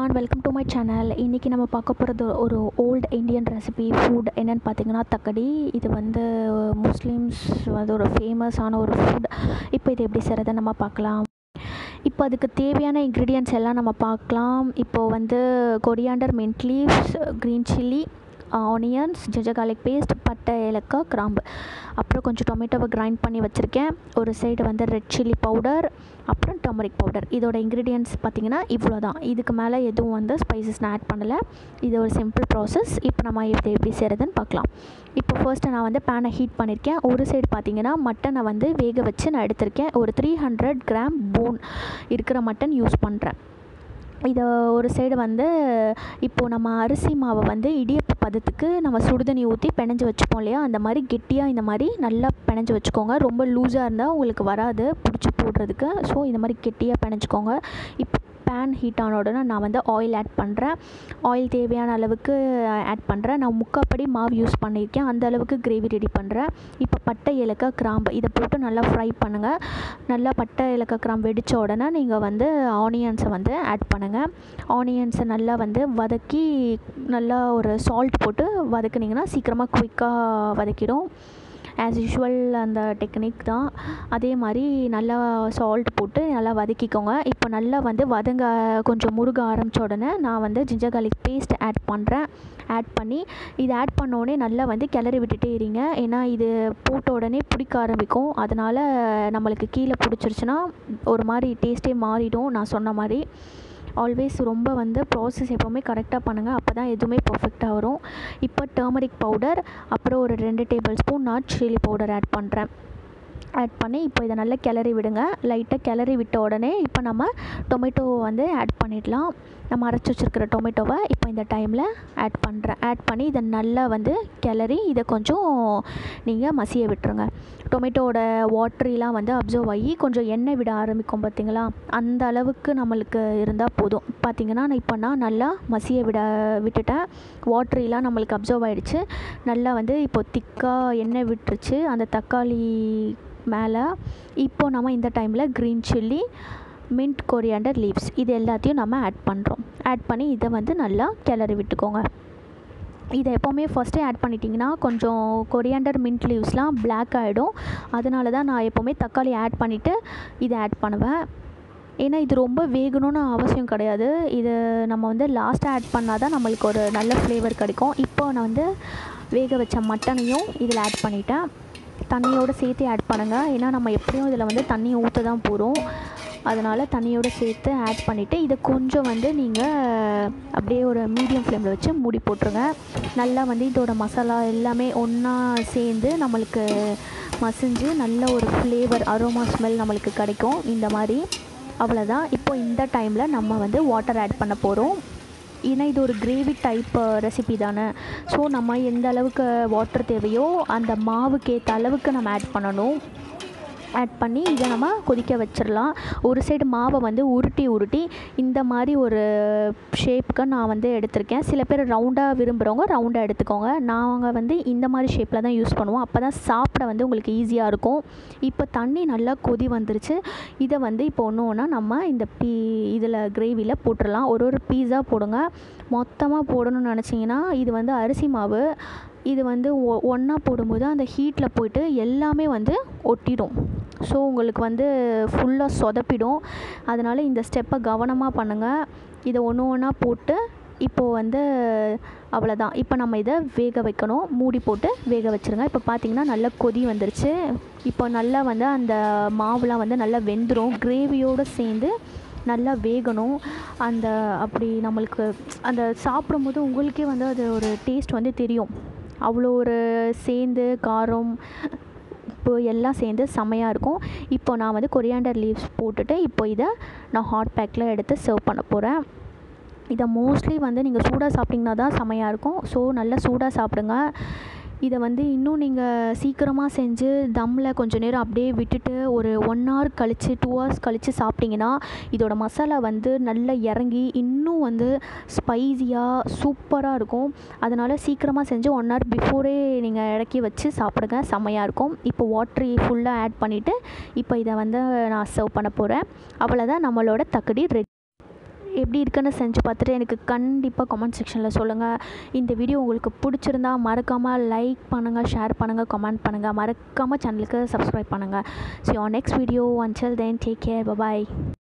everyone welcome to my channel இன்றைக்கி நம்ம பார்க்க போகிறது ஒரு ஓல்டு இந்தியன் ரெசிபி ஃபுட் என்னென்னு பார்த்தீங்கன்னா தக்கடி இது வந்து முஸ்லீம்ஸ் வந்து ஒரு ஃபேமஸான ஒரு ஃபுட் இப்போ இது எப்படி செய்கிறத நம்ம பார்க்கலாம் இப்போ அதுக்கு தேவையான இன்க்ரீடியன்ட்ஸ் எல்லாம் நம்ம பார்க்கலாம் இப்போது வந்து coriander mint leaves green chilli onions ginger garlic paste பட்டை ஏலக்காய் கிராம்பு அப்புறம் கொஞ்சம் டொமேட்டோவை கிரைண்ட் பண்ணி வச்சுருக்கேன் ஒரு சைடு வந்து ரெட் சில்லி பவுடர் அப்புறம் டர்மரிக் பவுடர் இதோட இன்க்ரீடியன்ட்ஸ் பார்த்திங்கன்னா இவ்வளோ தான் இதுக்கு மேலே எதுவும் வந்து ஸ்பைசஸ் நான் ஆட் பண்ணலை இது ஒரு சிம்பிள் ப்ராசஸ் இப்போ நம்ம இது எப்படி செய்கிறதுன்னு பார்க்கலாம் இப்போ ஃபர்ஸ்ட்டு நான் வந்து பேனை ஹீட் பண்ணியிருக்கேன் ஒரு சைடு பார்த்தீங்கன்னா மட்டனை வந்து வேக வச்சு நான் எடுத்திருக்கேன் ஒரு த்ரீ ஹண்ட்ரட் கிராம் போன் இருக்கிற மட்டன் யூஸ் பண்ணுறேன் இதை ஒரு சைடு வந்து இப்போது நம்ம அரிசி மாவை வந்து இடியப்ப பதத்துக்கு நம்ம சுடுதண்ணி ஊற்றி பிணைஞ்சு வச்சுப்போம் இல்லையா அந்த மாதிரி கெட்டியாக இந்த மாதிரி நல்லா பிணைஞ்சு வச்சுக்கோங்க ரொம்ப லூஸாக இருந்தால் உங்களுக்கு வராது பிடிச்சி போடுறதுக்கு ஸோ இந்த மாதிரி கெட்டியாக பிணைஞ்சிக்கோங்க இப்போ பேன் ஹீட் ஆன உடனே நான் வந்து ஆயில் ஆட் பண்ணுறேன் ஆயில் தேவையான அளவுக்கு ஆட் பண்ணுறேன் நான் முக்காப்படி மாவு யூஸ் பண்ணியிருக்கேன் அந்த அளவுக்கு கிரேவி ரெடி பண்ணுறேன் இப்போ பட்டை ஏலக்காய் கிராம்பு இதை போட்டு நல்லா ஃப்ரை பண்ணுங்கள் நல்லா பட்டை ஏலக்காய் கிராம்பு வெடித்த உடனே நீங்கள் வந்து ஆனியன்ஸை வந்து ஆட் பண்ணுங்கள் ஆனியன்ஸை நல்லா வந்து வதக்கி நல்லா ஒரு சால்ட் போட்டு வதக்குனிங்கன்னா சீக்கிரமாக குயிக்காக வதக்கிடும் ஆஸ் யூஷுவல் அந்த டெக்னிக் தான் அதே மாதிரி நல்லா சால்ட் போட்டு நல்லா வதக்கிக்கோங்க இப்போ நல்லா வந்து வதங்க கொஞ்சம் முருக ஆரம்பித்த உடனே நான் வந்து ஜிஞ்சர் garlic பேஸ்ட் ஆட் பண்ணுறேன் ஆட் பண்ணி இது ஆட் பண்ண உடனே நல்லா வந்து கிளறி விட்டுட்டே இருங்க ஏன்னா இது போட்ட உடனே பிடிக்க ஆரம்பிக்கும் அதனால் நம்மளுக்கு கீழே பிடிச்சிருச்சுன்னா ஒரு மாதிரி டேஸ்ட்டே மாறிடும் நான் சொன்ன மாதிரி ஆல்வேஸ் ரொம்ப வந்து ப்ராசஸ் எப்போவுமே கரெக்டாக பண்ணுங்கள் அப்போ தான் எதுவுமே பர்ஃபெக்டாக வரும் இப்போ டர்மரிக் பவுடர் அப்புறம் ஒரு ரெண்டு டேபிள் ஸ்பூன் நான் சில்லி பவுடர் ஆட் பண்ணுறேன் ஆட் பண்ணி இப்போ இதை நல்லா கிளறி விடுங்க லைட்டாக கிளறி விட்ட உடனே இப்போ நம்ம டொமேட்டோவை வந்து ஆட் பண்ணிடலாம் நம்ம அரைச்சி வச்சுருக்கிற டொமேட்டோவை இப்போ இந்த டைமில் ஆட் பண்ணுறேன் ஆட் பண்ணி இதை நல்லா வந்து கிளறி இதை கொஞ்சம் நீங்கள் மசிய விட்டுருங்க டொமேட்டோவோட வாட்ரிலாம் வந்து அப்சர்வ் ஆகி கொஞ்சம் எண்ணெய் விட ஆரம்பிக்கும் பார்த்தீங்களா அந்த அளவுக்கு நம்மளுக்கு இருந்தால் போதும் பார்த்தீங்கன்னா நான் இப்போ நான் நல்லா மசிய விட விட்டுட்டேன் வாட்ரிலாம் நம்மளுக்கு அப்சர்வ் ஆகிடுச்சு நல்லா வந்து இப்போ திக்காக எண்ணெய் விட்டுருச்சு அந்த தக்காளி மேலே இப்போ நம்ம இந்த டைமில் green chilli mint coriander leaves இது எல்லாத்தையும் நம்ம ஆட் பண்ணுறோம் ஆட் பண்ணி இதை வந்து நல்லா கிளறி விட்டுக்கோங்க இதை எப்போவுமே ஃபஸ்ட்டே ஆட் பண்ணிட்டீங்கன்னா கொஞ்சம் கொரியாண்டர் மின்ட் லீவ்ஸ்லாம் பிளாக் ஆகிடும் அதனால தான் நான் எப்போவுமே தக்காளி ஆட் பண்ணிவிட்டு இதை ஆட் பண்ணுவேன் ஏன்னா இது ரொம்ப வேகணும்னு அவசியம் கிடையாது இது நம்ம வந்து லாஸ்ட்டாக ஆட் பண்ணால் தான் நம்மளுக்கு ஒரு நல்ல ஃப்ளேவர் கிடைக்கும் இப்போ நான் வந்து வேக வச்ச மட்டனையும் இதில் ஆட் பண்ணிட்டேன் தண்ணியோடு சேர்த்து ஆட் பண்ணுங்கள் ஏன்னா நம்ம எப்படியும் இதில் வந்து தண்ணி ஊற்ற தான் போகிறோம் அதனால் தண்ணியோடு சேர்த்து ஆட் பண்ணிவிட்டு இதை கொஞ்சம் வந்து நீங்கள் அப்படியே ஒரு மீடியம் ஃப்ளேமில் வச்சு மூடி போட்டுருங்க நல்லா வந்து இதோட மசாலா எல்லாமே ஒன்றா சேர்ந்து நம்மளுக்கு மசிஞ்சு நல்ல ஒரு ஃப்ளேவர் அரோமா ஸ்மெல் நம்மளுக்கு கிடைக்கும் இந்த மாதிரி அவ்வளோதான் இப்போ இந்த டைமில் நம்ம வந்து வாட்டர் ஆட் பண்ண போகிறோம் ஏன்னா இது ஒரு கிரேவி டைப் ரெசிபி தானே ஸோ நம்ம எந்த அளவுக்கு வாட்டர் தேவையோ அந்த மாவுக்கு ஏற்ற அளவுக்கு நம்ம ஆட் பண்ணணும் ஆட் பண்ணி இதை நம்ம கொதிக்க வச்சிடலாம் ஒரு சைடு மாவை வந்து உருட்டி உருட்டி இந்த மாதிரி ஒரு ஷேப்புக்கு நான் வந்து எடுத்திருக்கேன் சில பேர் ரவுண்டாக விரும்புகிறவங்க ரவுண்டாக எடுத்துக்கோங்க நாங்கள் வந்து இந்த மாதிரி ஷேப்பில் தான் யூஸ் பண்ணுவோம் அப்போ தான் சாப்பிட வந்து உங்களுக்கு ஈஸியாக இருக்கும் இப்போ தண்ணி நல்லா கொதி வந்துருச்சு இதை வந்து இப்போ ஒன்று ஒன்றா நம்ம இந்த பீ இதில் கிரேவியில் போட்டுடலாம் ஒரு ஒரு பீஸா போடுங்க மொத்தமாக போடணும்னு நினச்சிங்கன்னா இது வந்து அரிசி மாவு இது வந்து ஒ ஒன்றா போடும்போது அந்த ஹீட்டில் போயிட்டு எல்லாமே வந்து ஒட்டிடும் ஸோ உங்களுக்கு வந்து ஃபுல்லாக சொதப்பிடும் அதனால் இந்த ஸ்டெப்பை கவனமாக பண்ணுங்கள் இதை ஒன்று ஒன்றா போட்டு இப்போது வந்து அவ்வளோதான் இப்போ நம்ம இதை வேக வைக்கணும் மூடி போட்டு வேக வச்சுருங்க இப்போ பார்த்தீங்கன்னா நல்லா கொதி வந்துருச்சு இப்போ நல்லா வந்து அந்த மாவுலாம் வந்து நல்லா வெந்துடும் கிரேவியோடு சேர்ந்து நல்லா வேகணும் அந்த அப்படி நம்மளுக்கு அந்த சாப்பிடும்போது உங்களுக்கே வந்து அது ஒரு டேஸ்ட் வந்து தெரியும் அவ்வளோ ஒரு சேர்ந்து காரம் உப்பு எல்லாம் சேர்ந்து செமையாக இருக்கும் இப்போ நான் வந்து கொரியாண்டர் லீவ்ஸ் போட்டுட்டு இப்போ இதை நான் ஹாட் பேக்கில் எடுத்து சர்வ் பண்ண போகிறேன் இதை மோஸ்ட்லி வந்து நீங்கள் சூடாக சாப்பிட்டிங்கன்னா தான் செமையாக இருக்கும் ஸோ நல்லா சூடாக சாப்பிடுங்க இதை வந்து இன்னும் நீங்கள் சீக்கிரமாக செஞ்சு தம்மில் கொஞ்சம் நேரம் அப்படியே விட்டுட்டு ஒரு ஒன் ஹவர் கழித்து டூ ஹவர்ஸ் கழித்து சாப்பிட்டிங்கன்னா இதோட மசாலா வந்து நல்லா இறங்கி இன்னும் வந்து ஸ்பைஸியாக சூப்பராக இருக்கும் அதனால் சீக்கிரமாக செஞ்சு ஒன் ஹவர் பிஃபோரே நீங்கள் இறக்கி வச்சு சாப்பிடுங்க செம்மையாக இருக்கும் இப்போ வாட்ரி ஃபுல்லாக ஆட் பண்ணிவிட்டு இப்போ இதை வந்து நான் சர்வ் பண்ண போகிறேன் அவ்வளோதான் நம்மளோட தக்கடி ரெடி எப்படி இருக்குன்னு செஞ்சு பார்த்துட்டு எனக்கு கண்டிப்பாக கமெண்ட் செக்ஷனில் சொல்லுங்கள் இந்த வீடியோ உங்களுக்கு பிடிச்சிருந்தா மறக்காமல் லைக் பண்ணுங்கள் ஷேர் பண்ணுங்கள் கமெண்ட் பண்ணுங்கள் மறக்காமல் சேனலுக்கு சப்ஸ்கிரைப் பண்ணுங்கள் so next video until then take care bye bye